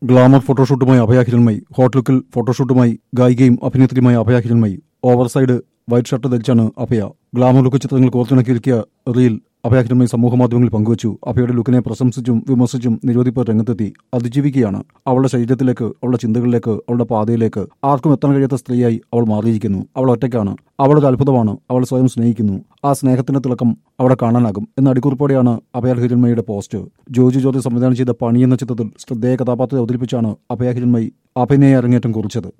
glamour ഫോട്ടോഷൂട്ടുമായി Abhaya Hiranmayi hot ലുക്കിൽ ഫോട്ടോഷൂട്ടുമായി ഗായികയും അഭിനേത്രിയുമായ Abhaya Hiranmayi over side white shirt ധരിച്ചാണ് അഭയ ഗ്ലാമർ ലുക്ക് ചിത്രങ്ങൾ കോർത്തിണക്കിയിരിക്കിയ റീൽ അഭയ ഹിരൺമയി സമൂഹ മാധ്യമങ്ങളിൽ പങ്കുവച്ചു അഭയുടെ ലുക്കിനെ പ്രശംസിച്ചും വിമർശിച്ചും നിരവധി പേർ രംഗത്തെത്തി അതിജീവിക്കുകയാണ് അവളുടെ ശരീരത്തിലേക്ക് അവളുടെ ചിന്തകളിലേക്ക് അവളുടെ പാതയിലേക്ക് ആർക്കും എത്താൻ കഴിയാത്ത സ്ത്രീയായി അവൾ മാറിയിരിക്കുന്നു അവൾ ഒറ്റയ്ക്കാണ് അവളൊരു അത്ഭുതമാണ് അവൾ സ്വയം സ്നേഹിക്കുന്നു ആ സ്നേഹത്തിന്റെ തിളക്കം അവിടെ കാണാനാകും എന്ന അടിക്കുറിപ്പോടെയാണ് അഭയ ഹിരൺമയുടെ പോസ്റ്റ് ജോജി ജോർജ് സംവിധാനം ചെയ്ത പണി എന്ന ചിത്രത്തിൽ ശ്രദ്ധേയ കഥാപാത്രത്തെ അവതരിപ്പിച്ചാണ് അഭയ ഹിരൺമയി അഭിനയ അരങ്ങേറ്റം കുറിച്ചത്